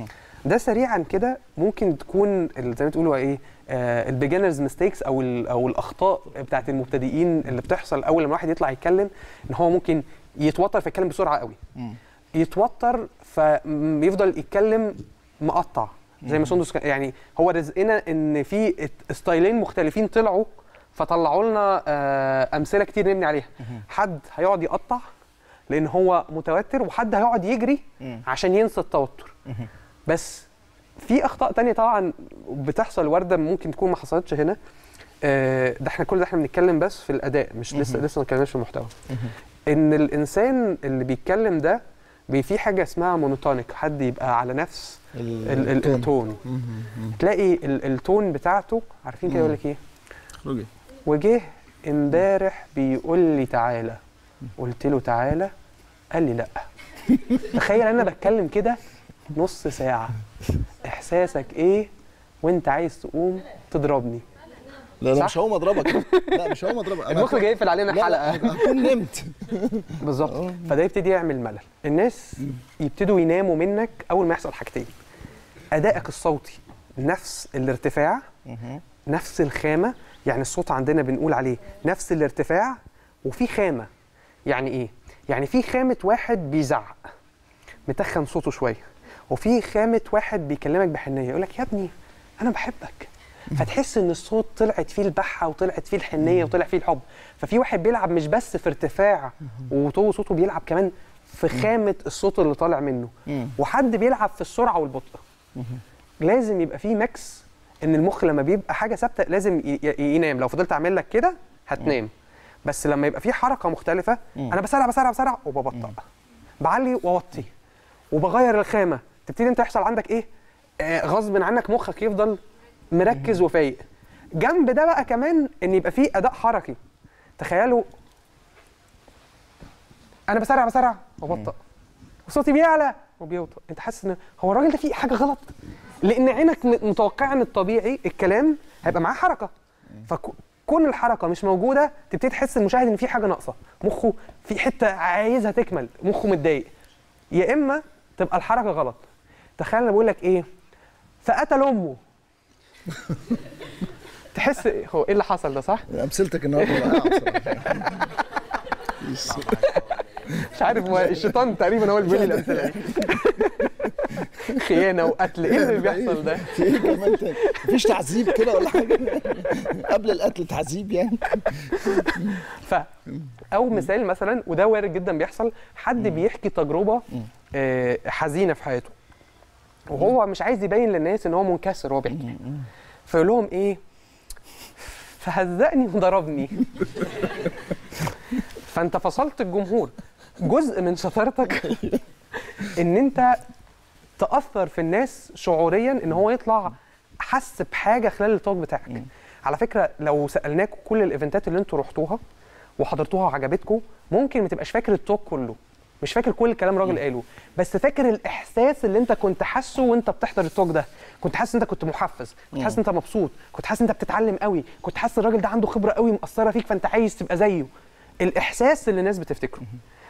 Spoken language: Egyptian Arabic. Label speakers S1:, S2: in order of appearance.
S1: ده سريعا كده ممكن تكون ال- زي ما تقولوا ايه البيجنرز ميستيكس او ال- او الاخطاء بتاعت المبتدئين اللي بتحصل اول لما واحد يطلع يتكلم ان هو ممكن يتوتر فيتكلم بسرعه قوي
S2: مم.
S1: يتوتر فيفضل يتكلم مقطع زي ما سندس كان- يعني هو رزقنا ان في ات- ستايلين مختلفين طلعوا فطلعوا لنا آه، امثله كتير نبني عليها حد هيقعد يقطع لان هو متوتر وحد هيقعد يجري
S2: مم.
S1: عشان ينسى التوتر بس في اخطاء تانية طبعا بتحصل ورده ممكن تكون ما حصلتش هنا آه، ده احنا كل ده احنا بنتكلم بس في الاداء مش لسه لسه ما اتكلمناش في المحتوى ان الانسان اللي بيتكلم ده بي في حاجه اسمها مونوتونيك حد يبقى على نفس ال- ال-
S2: التون.
S1: التون
S2: مم. مم.
S1: تلاقي ال- التون بتاعته عارفين كده يقول لك ايه
S2: رجل.
S1: وجه امبارح بيقول لي تعالى قلت له تعالى قال لي لا تخيل انا بتكلم كده نص ساعه احساسك ايه وانت عايز تقوم تضربني
S2: لا لا
S1: صح؟
S2: مش هقوم اضربك لا مش هقوم اضربك أنا
S1: المخرج
S2: هكون-
S1: هيقفل علينا
S2: لا،
S1: الحلقه
S2: لا هكون نمت
S1: بالظبط فده يبتدي يعمل ملل الناس يبتدوا يناموا منك اول ما يحصل حاجتين ادائك الصوتي نفس الارتفاع نفس الخامه يعني الصوت عندنا بنقول عليه نفس الارتفاع وفي خامه يعني ايه يعني في خامه واحد بيزعق متخن صوته شويه وفي خامه واحد بيكلمك بحنيه يقول لك يا ابني انا بحبك فتحس ان الصوت طلعت فيه البحه وطلعت فيه الحنيه وطلع فيه الحب ففي واحد بيلعب مش بس في ارتفاع وطو صوته بيلعب كمان في خامه الصوت اللي طالع منه
S2: مم.
S1: وحد بيلعب في السرعه والبطء لازم يبقى فيه ميكس ان المخ لما بيبقى حاجه ثابته لازم ي- ي- ينام لو فضلت اعمل لك كده هتنام بس لما يبقى في حركه مختلفه انا بسرع بسرع بسرع وببطأ بعلي واوطي وبغير الخامه تبتدي انت يحصل عندك ايه آه غصب عنك مخك يفضل مركز وفايق جنب ده بقى كمان ان يبقى فيه اداء حركي تخيلوا انا بسرع بسرع وبطأ وصوتي بيعلى وبيوطى انت حاسس ان هو الراجل ده فيه حاجه غلط لان عينك م- متوقعه ان الطبيعي الكلام هيبقى معاه حركه فكون الحركه مش موجوده تبتدي تحس المشاهد ان في حاجه ناقصه مخه في حته عايزها تكمل مخه متضايق يا اما تبقى الحركه غلط تخيل انا بقول لك ايه فقتل امه تحس هو ايه اللي حصل ده صح
S2: امثلتك النهارده رائعه بصراحه
S1: مش عارف هو الشيطان تقريبا هو اللي بيقول لي الامثله دي خيانه وقتل ايه اللي بيحصل ده
S2: في ايه كمان تاني مفيش تعذيب كده ولا حاجه قبل القتل تعذيب يعني
S1: ف او مثال مثلا وده وارد جدا بيحصل حد بيحكي تجربه آه، حزينه في حياته وهو مش عايز يبين للناس ان هو منكسر وهو بيحكي فيقول لهم ايه فهزقني وضربني فانت فصلت الجمهور جزء من شطارتك ان انت تاثر في الناس شعوريا ان هو يطلع حس بحاجه خلال التوك بتاعك على فكره لو سالناكم كل الايفنتات اللي انتوا رحتوها وحضرتوها وعجبتكم ممكن ما تبقاش فاكر التوك كله مش فاكر كل الكلام الراجل قاله بس فاكر الاحساس اللي انت كنت حاسه وانت بتحضر التوك ده كنت حاسس ان انت كنت محفز كنت حاسس ان انت مبسوط كنت حاسس ان انت بتتعلم قوي كنت حاسس الراجل ده عنده خبره قوي مأثره فيك فانت عايز تبقى زيه الاحساس اللي الناس بتفتكره